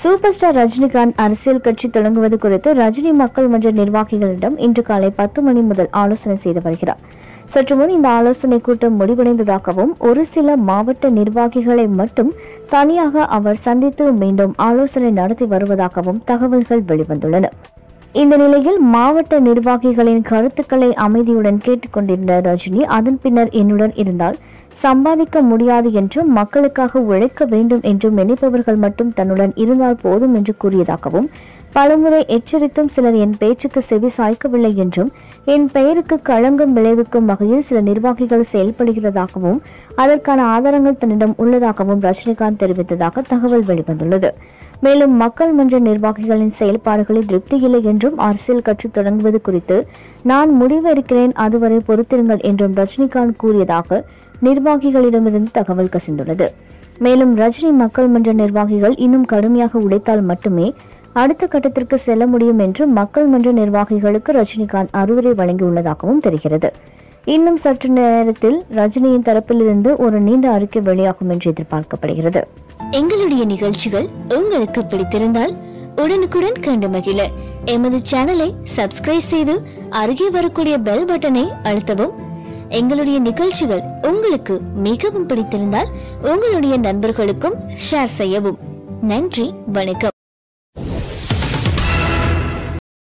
super star Rajinikanth அரசியல் கட்சி தொடங்குவது குறித்து ரஜினி மக்கள் மன்ற நிர்வாகிகளிடம் இன்று காலை பத்து மணி முதல் ஆலோசனை செய்து வருகிறார் சற்று முன் இந்த ஆலோசனை கூட்டம் முடிவடைந்ததாகவும் ஒரு சில மாவட்ட நிர்வாகிகளை மட்டும் தனியாக அவர் சந்தித்து மீண்டும் ஆலோசனை நடத்தி வருவதாகவும் தகவல்கள் வெளிவந்துள்ளன இந்த நிலையில் மாவட்ட நிர்வாகிகளின் கருத்துக்களை அமைதியுடன் கேட்டுக்கொண்டிருந்த ரஜினி அதன் பின்னர் என்னுடன் இருந்தால் சம்பாதிக்க முடியாது என்றும் மக்களுக்காக உழைக்க வேண்டும் என்றும் நினைப்பவர்கள் மட்டும் தன்னுடன் இருந்தால் போதும் என்று கூறியதாகவும் பலமுறை எச்சரித்தும் சிலர் என் பேச்சுக்கு செவி சாய்க்கவில்லை என்றும் என் பெயருக்கு களங்கம் விளைவிக்கும் வகையில் சில நிர்வாகிகள் செயல்படுகிறதாகவும் அதற்கான ஆதாரங்கள் தன்னிடம் உள்ளதாகவும் ரஜினிகாந்த் தெரிவித்ததாக தகவல் வெளிவந்துள்ளது மேலும் மக்கள் மன்ற நிர்வாகிகளின் செயல்பாடுகளில் திருப்தி இல்லை என்றும் அரசியல் கட்சி தொடங்குவது குறித்து நான் முடிவெடுக்கிறேன் அதுவரை பொறுத்திருங்கள் என்றும் ரஜினிகாந்த் கூறியதாக நிர்வாகிகளிடமிருந்து தகவல் கசிந்துள்ளது மேலும் ரஜினி மக்கள் மன்ற நிர்வாகிகள் இன்னும் கடுமையாக உழைத்தால் மட்டுமே அடுத்த கட்டத்திற்கு செல்ல முடியும் என்று மக்கள் மன்ற நிர்வாகிகளுக்கு ரஜினிகாந்த் அறிவுரை வழங்கியுள்ளதாகவும் தெரிகிறது இன்னும் சற்று நேரத்தில் ரஜினியின் தரப்பிலிருந்து ஒரு நீண்ட அறிக்கை வெளியாகும் என்று எதிர்பார்க்கப்படுகிறது எங்களுடைய நிகழ்ச்சிகள் உங்களுக்கு பிடித்திருந்தால் உடனுக்குடன் கண்டு மகிழ எமது சேனலை சப்ஸ்கிரைப் செய்து அருகே வரக்கூடிய பெல் பட்டனை அழுத்தவும் எங்களுடைய நிகழ்ச்சிகள் உங்களுக்கு மிகவும் பிடித்திருந்தால் உங்களுடைய நண்பர்களுக்கும் ஷேர் செய்யவும் நன்றி வணக்கம்